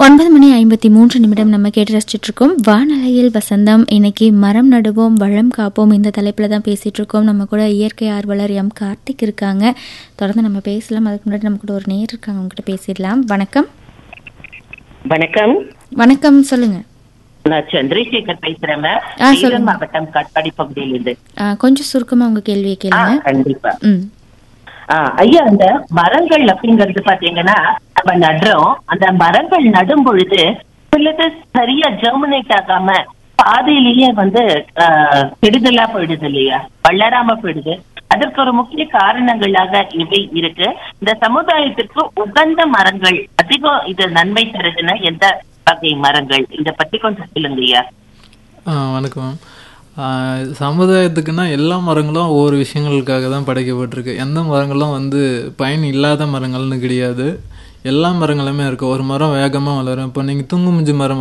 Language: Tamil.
ஒன்பது மணி ஐம்பத்தி மூன்று நிமிடம் நம்ம கேட்டு ரசிச்சுட்டு இருக்கோம் வானலையில் வசந்தம் இன்னைக்கு மரம் நடுவோம் வளம் காப்போம் இந்த தலைப்பில் தான் பேசிட்டு இருக்கோம் நம்ம கூட இயற்கை ஆர்வலர் எம் கார்த்திக் இருக்காங்க தொடர்ந்து நம்ம பேசலாம் அதுக்கு முன்னாடி நம்ம கூட ஒரு நேர் இருக்காங்க அவங்க கிட்ட பேசிடலாம் வணக்கம் வணக்கம் வணக்கம் சொல்லுங்க நான் சந்திரசேகர் பேசுறேங்க ஆ, சொல்லுங்க. சேலம் மாவட்டம் காட்பாடி பகுதியிலிருந்து ஆ, கொஞ்சம் சுருக்கமா உங்க கேள்வியை ஆ, கேளுங்க கண்டிப்பா ம் ஆ, ஐயா அந்த மரங்கள் அப்படிங்கிறது பாத்தீங்கன்னா நம்ம நடுறோம் அந்த மரங்கள் நடும் பொழுது சிலது சரியா ஜெர்மினேட் ஆகாம பாதையிலேயே வந்து ஆ, கெடுதலா போயிடுது இல்லையா வளராம போயிடுது அதற்கு ஒரு முக்கிய காரணங்களாக இவை இருக்கு இந்த சமுதாயத்திற்கு உகந்த மரங்கள் அதிகம் இது நன்மை தருதுன்னா எந்த வகை மரங்கள் இத பத்தி கொஞ்சம் சொல்லுங்க ஐயா ஆ வணக்கம் ஆ, சமுதாயத்துக்குன்னா எல்லா மரங்களும் ஒவ்வொரு விஷயங்களுக்காக தான் படைக்கப்பட்டிருக்கு எந்த மரங்களும் வந்து பயன் இல்லாத மரங்கள்னு கிடையாது எல்லா மரங்களுமே இருக்குது ஒரு மரம் வேகமாக வளரும் இப்போ நீங்கள் தூங்குமுஞ்சி மரம்